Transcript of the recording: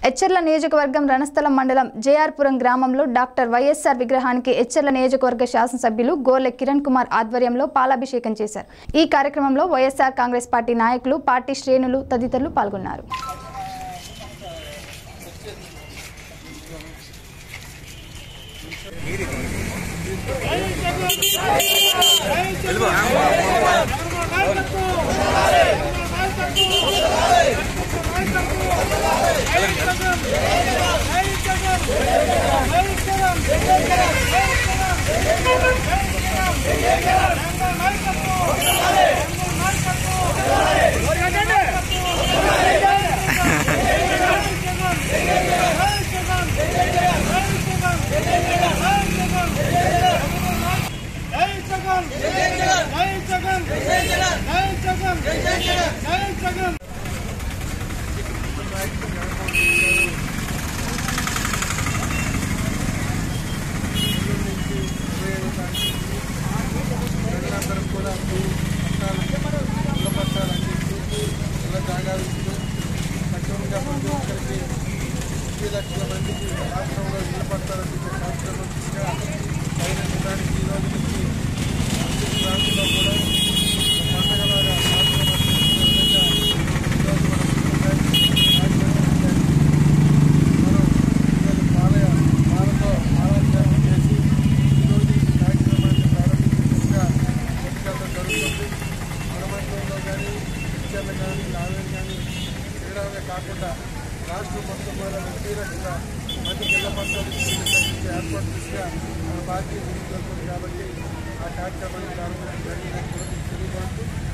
ఎచ్చర్ల నియోజకవర్గం రణస్థలం మండలం జేఆర్పురం గ్రామంలో డాక్టర్ వైఎస్ఆర్ విగ్రహానికి ఎచ్చర్ల నియోజకవర్గ శాసనసభ్యులు గోర్లె కిరణ్ కుమార్ ఆధ్వర్యంలో పాలాభిషేకం చేశారు ఈ కార్యక్రమంలో వైఎస్ఆర్ కాంగ్రెస్ పార్టీ నాయకులు పార్టీ శ్రేణులు తదితరులు పాల్గొన్నారు జై జగన్ జై జగన్ జై జగన్ జై జగన్ జై జగన్ జై జగన్ ప్రజలందరూ కూడా పట్టాలు ఇళ్ళ పట్టాలు అందిస్తూ ఇళ్ళ జాగాలు ఇస్తూ తక్కువగా ప్రతి ఒక్కరికి ఇరవై లక్షల మందికి రాష్ట్రంలో ఇళ్ళ పట్టాలు అందించే కార్యక్రమం దిశగా పయనించడానికి ఈ రోజు నుంచి అన్ని ప్రాంతాల్లో కూడా ఒక పండగలాగా కార్యక్రమం చేస్తున్న విధంగా ఈరోజు మనం కార్యక్రమం చేయాలి. మనం ఈరోజు పాలయ పాలతో పాలాభిషేకం చేసి ఈరోజు ఈ కార్యక్రమాన్ని ప్రారంభించేట్టుగా ఎన్నికల్లో జరుగుతుంది మన మండలంలో కానీ ఇచ్చర్లు కానీ లావేరు కానీ శ్రీరామే కాకుండా రాష్ట్రం మొత్తం మీద ముప్పై లక్షల మంది పిల్ల పట్టాలు ఏర్పాటు దిశగా మన పార్టీ ముందుకు వెళ్తుంది కాబట్టి ఆ కార్యక్రమాన్ని ప్రారంభించడం జరిగిందని కూడా మీకు తెలియజేస్తూ